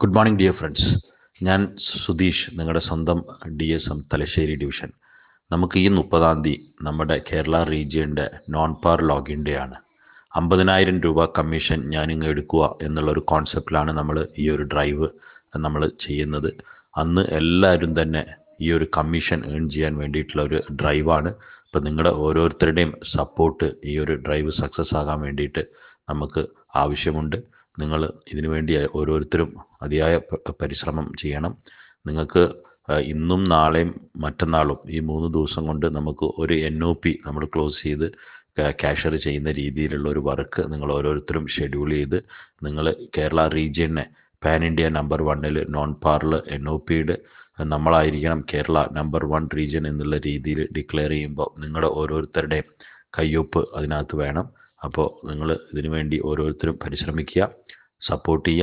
good morning dear friends ഞാൻ സുധീഷ് നിങ്ങളുടെ സ്വന്തം D S M Thalassery division നമുക്ക് ഈ മുപ്പതാം തീയതി നമ്മുടെ കേരള റീജിയൻ്റെ നോൺ പാർ ലോഗിൻ ഡേ ആണ് അമ്പതിനായിരം രൂപ കമ്മീഷൻ ഞാനിങ്ങ് എടുക്കുക എന്നുള്ളൊരു കോൺസെപ്റ്റിലാണ് നമ്മൾ ഈ ഒരു ഡ്രൈവ് നമ്മൾ ചെയ്യുന്നത് അന്ന് എല്ലാവരും തന്നെ ഈ ഒരു കമ്മീഷൻ ഏൺ ചെയ്യാൻ വേണ്ടിയിട്ടുള്ള ഒരു ഡ്രൈവാണ് അപ്പോൾ നിങ്ങളുടെ ഓരോരുത്തരുടെയും സപ്പോർട്ട് ഈ ഒരു ഡ്രൈവ് സക്സസ് ആകാൻ വേണ്ടിയിട്ട് നമുക്ക് ആവശ്യമുണ്ട് നിങ്ങൾ ഇതിനു വേണ്ടി ഓരോരുത്തരും അതിയായ പ- പരിശ്രമം ചെയ്യണം നിങ്ങൾക്ക് ആ, ഇന്നും നാളെയും മറ്റന്നാളും ഈ മൂന്ന് ദിവസം കൊണ്ട് നമുക്ക് ഒരു എൻ ഒ പി നമ്മൾ ക്ലോസ് ചെയ്ത് ക്യാഷർ ചെയ്യുന്ന രീതിയിലുള്ള ഒരു വർക്ക് നിങ്ങൾ ഓരോരുത്തരും ഷെഡ്യൂൾ ചെയ്ത് നിങ്ങൾ കേരള റീജിയനെ പാൻ ഇന്ത്യ നമ്പർ വണ്ണിൽ നോൺ പാറിൽ എൻ ഒ പിയുടെ നമ്മളായിരിക്കണം കേരള നമ്പർ വൺ റീജിയൻ എന്നുള്ള രീതിയിൽ ഡിക്ലെയർ ചെയ്യുമ്പോൾ നിങ്ങളുടെ ഓരോരുത്തരുടെയും കയ്യൊപ്പ് അതിനകത്ത് വേണം അപ്പോൾ നിങ്ങൾ ഇതിനു വേണ്ടി ഓരോരുത്തരും പരിശ്രമിക്കുക സപ്പോർട്ട് ചെയ്യുക